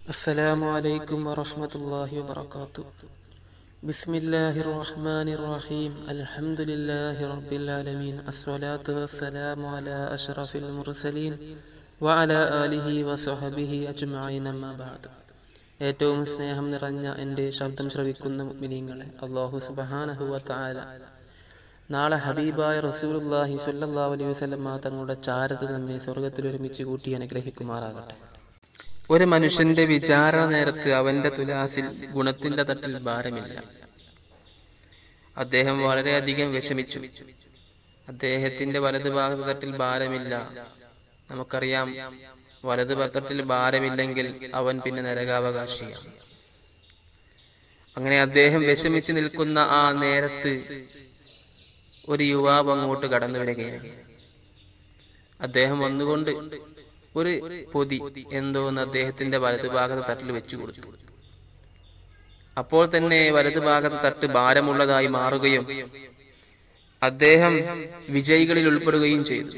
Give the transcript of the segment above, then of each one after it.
السلام عليكم ورحمة الله وبركاته بسم الله الرحمن الرحيم الحمد لله رب العالمين الصلاة والسلام على أشرف المرسلين وعلى آله وصحبه أجمعين أما بعد ഏറ്റവും സ്നേഹം നിറഞ്ഞ എൻ്റെ ശബ്ദം ശ്രവിക്കുന്ന മുഅ്മിനീങ്ങളെ അള്ളാഹു സുബ്ഹാനഹു വ തആല നാളെ ഹബീബായ റസൂലുള്ളാഹി സ്വല്ലല്ലാഹു അലൈഹി വസല്ലം തങ്ങളുടെ ചാരത്ത് നമ്മെ സ്വർഗത്തിൽ ഒരുമിച്ച് കൂട്ടി അനുഗ്രഹിക്കുമാറാകട്ടെ ഒരു മനുഷ്യന്റെ വിചാരണ നേരത്ത് അവന്റെ തുലാസിൽ ഗുണത്തിന്റെ തട്ടിൽ ഭാരമില്ല അദ്ദേഹം വളരെയധികം വിഷമിച്ചു അദ്ദേഹത്തിന്റെ വലത് ഭാഗത്ത് തട്ടിൽ ഭാരമില്ല നമുക്കറിയാം വലത് ഭാഗത്തിൽ ഭാരമില്ലെങ്കിൽ അവൻ പിന്നെ നരകാവകാശിയാണ് അങ്ങനെ അദ്ദേഹം വിഷമിച്ചു നിൽക്കുന്ന ആ നേരത്ത് ഒരു യുവാവ് അങ്ങോട്ട് കടന്നു വരികയാണ് അദ്ദേഹം വന്നുകൊണ്ട് ഒരു പൊതി എന്തോന്ന് അദ്ദേഹത്തിന്റെ വലതു ഭാഗത്ത് തട്ടിൽ വെച്ചു കൊടുത്തു അപ്പോൾ തന്നെ വലതു ഭാഗത്ത് തട്ട് ഭാരമുള്ളതായി മാറുകയും അദ്ദേഹം വിജയികളിൽ ഉൾപ്പെടുകയും ചെയ്തു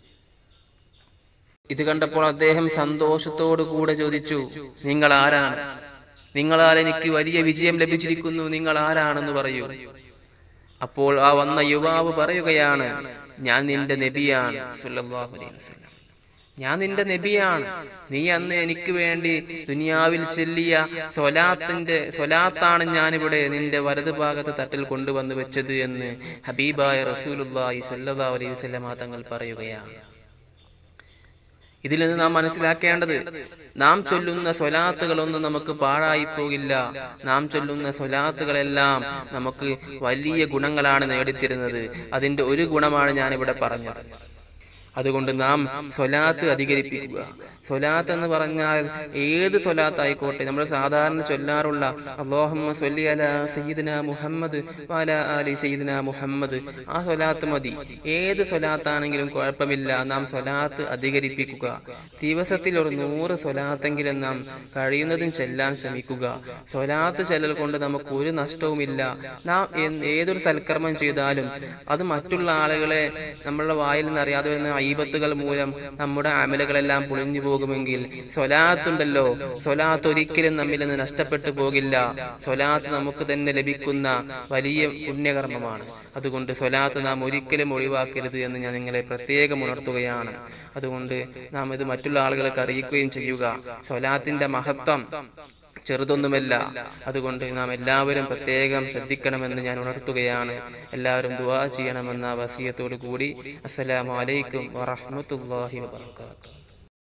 ഇത് കണ്ടപ്പോൾ അദ്ദേഹം സന്തോഷത്തോടു കൂടെ ചോദിച്ചു നിങ്ങൾ ആരാണ് നിങ്ങളാൽ എനിക്ക് വലിയ വിജയം ലഭിച്ചിരിക്കുന്നു നിങ്ങൾ ആരാണെന്ന് പറയൂ അപ്പോൾ ആ വന്ന യുവാവ് പറയുകയാണ് ഞാൻ നിന്റെ നബിയാണ് സല്ലല്ലാഹു അലൈഹി വസല്ലം ഞാൻ നിന്റെ നബിയാണ് നീ അന്ന് എനിക്ക് വേണ്ടി ദുനിയാവിൽ ചെല്ലിയ സ്വലാത്തിന്റെ സ്വലാത്താണ് ഞാനിവിടെ നിന്റെ വലതു ഭാഗത്ത് തട്ടിൽ കൊണ്ടുവന്ന് വെച്ചത് എന്ന് ഹബീബായ റസൂലുള്ളാഹി സ്വല്ലല്ലാഹു അലൈഹി വസല്ലം തങ്ങൾ പറയുകയാണ് ഇതിൽ നിന്ന് നാം മനസ്സിലാക്കേണ്ടത് നാം ചൊല്ലുന്ന സ്വലാത്തുകളൊന്നും നമുക്ക് പാഴായി പോകില്ല നാം ചൊല്ലുന്ന സ്വലാത്തുകളെല്ലാം നമുക്ക് വലിയ ഗുണങ്ങളാണ് നേടിത്തരുന്നത് അതിന്റെ ഒരു ഗുണമാണ് ഞാൻ ഇവിടെ പറഞ്ഞത് അതുകൊണ്ട് നാം സ്വലാത്ത് അധികരിപ്പിക്കുക സ്വലാത്ത് എന്ന് പറഞ്ഞാൽ ഏത് സ്വലാത്ത് ആയിക്കോട്ടെ നമ്മൾ സാധാരണ ചൊല്ലാറുള്ള അള്ളാഹമ്മ സ്വല്ലി അല സയ്യിദന മുഹമ്മദ് വാല അലി സയ്യിദന മുഹമ്മദ് ആ സ്വലാത്ത് മതി ഏത് സ്വലാത്താണെങ്കിലും കുഴപ്പമില്ല നാം സ്വലാത്ത് അധികരിപ്പിക്കുക ദിവസത്തിൽ ഒരു നൂറ് സ്വലാത്തെങ്കിലും നാം കഴിയുന്നതും ചെല്ലാൻ ശ്രമിക്കുക സ്വലാത്ത് ചെല്ലൽ കൊണ്ട് നമുക്ക് ഒരു നഷ്ടവുമില്ല നാം എ- ഏതൊരു സൽക്കർമ്മം ചെയ്താലും അത് മറ്റുള്ള ആളുകളെ നമ്മളുടെ വായിൽ നിന്ന് അറിയാതെ വരുന്ന ഐബത്തുകൾ മൂലം നമ്മുടെ അമലുകളെല്ലാം പൊളിഞ്ഞു പോകുമെങ്കിൽ സ്വലാത്തുണ്ടല്ലോ സ്വലാത്ത് ഒരിക്കലും നമ്മിൽ നിന്ന് നഷ്ടപ്പെട്ടു പോകില്ല സ്വലാത്ത് നമുക്ക് തന്നെ ലഭിക്കുന്ന വലിയ പുണ്യകർമ്മമാണ് അതുകൊണ്ട് സ്വലാത്ത് നാം ഒരിക്കലും ഒഴിവാക്കരുത് എന്ന് ഞാൻ നിങ്ങളെ പ്രത്യേകം ഉണർത്തുകയാണ് അതുകൊണ്ട് നാം ഇത് മറ്റുള്ള ആളുകൾക്ക് അറിയിക്കുകയും ചെയ്യുക സ്വലാത്തിന്റെ മഹത്വം ചെറുതൊന്നുമല്ല അതുകൊണ്ട് നാം എല്ലാവരും പ്രത്യേകം ശ്രദ്ധിക്കണമെന്ന് ഞാൻ ഉണർത്തുകയാണ് എല്ലാവരും ദുവാ ചെയ്യണമെന്ന വസിയത്തോടു കൂടി അസ്സലാമു അലൈക്കും വറഹ്മത്തുള്ളാഹി വബറകാതുഹു